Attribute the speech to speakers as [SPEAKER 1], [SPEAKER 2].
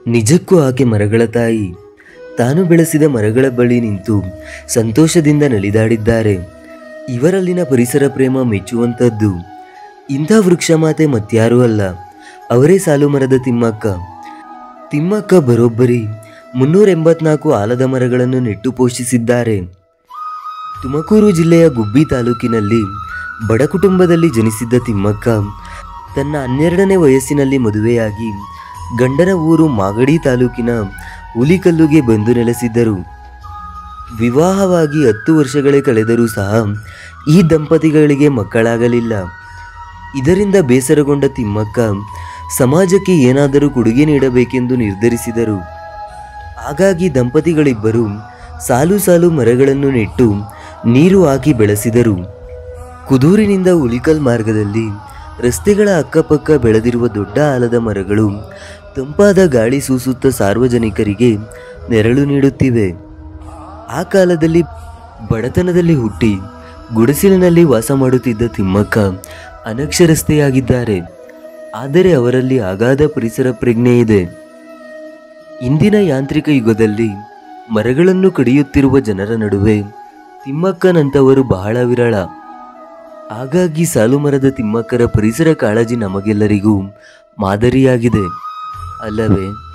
[SPEAKER 1] ನಿಜಕ್ಕೂ ಆಕೆ ಮರಗಳ ತಾಯಿ ತಾನು ಬೆಳೆಸಿದ ಮರಗಳ ಬಳಿ ನಿಂತು ಸಂತೋಷದಿಂದ ನಲಿದಾಡಿದ್ದಾರೆ ಇವರಲ್ಲಿನ ಪರಿಸರ ಪ್ರೇಮ ಮೆಚ್ಚುವಂಥದ್ದು ಇಂಥ ವೃಕ್ಷ ಮಾತೆ ಮತ್ಯಾರೂ ಅಲ್ಲ ಅವರೇ ಸಾಲು ಮರದ ತಿಮ್ಮಕ್ಕ ತಿಮ್ಮಕ್ಕ ಬರೋಬ್ಬರಿ ಮುನ್ನೂರ ಎಂಬತ್ನಾಲ್ಕು ಆಲದ ಮರಗಳನ್ನು ನೆಟ್ಟು ಪೋಷಿಸಿದ್ದಾರೆ ತುಮಕೂರು ಜಿಲ್ಲೆಯ ಗುಬ್ಬಿ ತಾಲೂಕಿನಲ್ಲಿ ಬಡ ಕುಟುಂಬದಲ್ಲಿ ಜನಿಸಿದ್ದ ತಿಮ್ಮಕ್ಕ ತನ್ನ ಹನ್ನೆರಡನೇ ವಯಸ್ಸಿನಲ್ಲಿ ಮದುವೆಯಾಗಿ ಗಂಡನ ಊರು ಮಾಗಡಿ ತಾಲೂಕಿನ ಹುಲಿಕಲ್ಲುಗೆ ಬಂದು ನೆಲೆಸಿದ್ದರು ವಿವಾಹವಾಗಿ ಹತ್ತು ವರ್ಷಗಳೇ ಕಳೆದರೂ ಸಹ ಈ ದಂಪತಿಗಳಿಗೆ ಮಕ್ಕಳಾಗಲಿಲ್ಲ ಇದರಿಂದ ಬೇಸರಗೊಂಡ ತಿಮ್ಮಕ್ಕ ಸಮಾಜಕ್ಕೆ ಏನಾದರೂ ಕೊಡುಗೆ ನೀಡಬೇಕೆಂದು ನಿರ್ಧರಿಸಿದರು ಹಾಗಾಗಿ ದಂಪತಿಗಳಿಬ್ಬರು ಸಾಲು ಸಾಲು ಮರಗಳನ್ನು ನೆಟ್ಟು ನೀರು ಹಾಕಿ ಬೆಳೆಸಿದರು ಕುದೂರಿನಿಂದ ಉಲಿಕಲ್ ಮಾರ್ಗದಲ್ಲಿ ರಸ್ತೆಗಳ ಅಕ್ಕಪಕ್ಕ ಬೆಳೆದಿರುವ ದೊಡ್ಡ ಆಲದ ಮರಗಳು ತಂಪಾದ ಗಾಳಿ ಸೂಸುತ್ತ ಸಾರ್ವಜನಿಕರಿಗೆ ನೆರಳು ನೀಡುತ್ತಿವೆ ಆ ಕಾಲದಲ್ಲಿ ಬಡತನದಲ್ಲಿ ಹುಟ್ಟಿ ಗುಡಿಸಲಿನಲ್ಲಿ ವಾಸ ಮಾಡುತ್ತಿದ್ದ ತಿಮ್ಮಕ್ಕ ಅನಕ್ಷರಸ್ಥೆಯಾಗಿದ್ದಾರೆ ಆದರೆ ಅವರಲ್ಲಿ ಅಗಾಧ ಪರಿಸರ ಪ್ರಜ್ಞೆ ಇದೆ ಇಂದಿನ ಯಾಂತ್ರಿಕ ಯುಗದಲ್ಲಿ ಮರಗಳನ್ನು ಕಡಿಯುತ್ತಿರುವ ಜನರ ನಡುವೆ ತಿಮ್ಮಕ್ಕನಂತವರು ಬಹಳ ವಿರಳ ಹಾಗಾಗಿ ಸಾಲು ಮರದ ತಿಮ್ಮಕ್ಕರ ಪರಿಸರ ಕಾಳಜಿ ನಮಗೆಲ್ಲರಿಗೂ ಮಾದರಿಯಾಗಿದೆ ಅಲ್ಲವೇ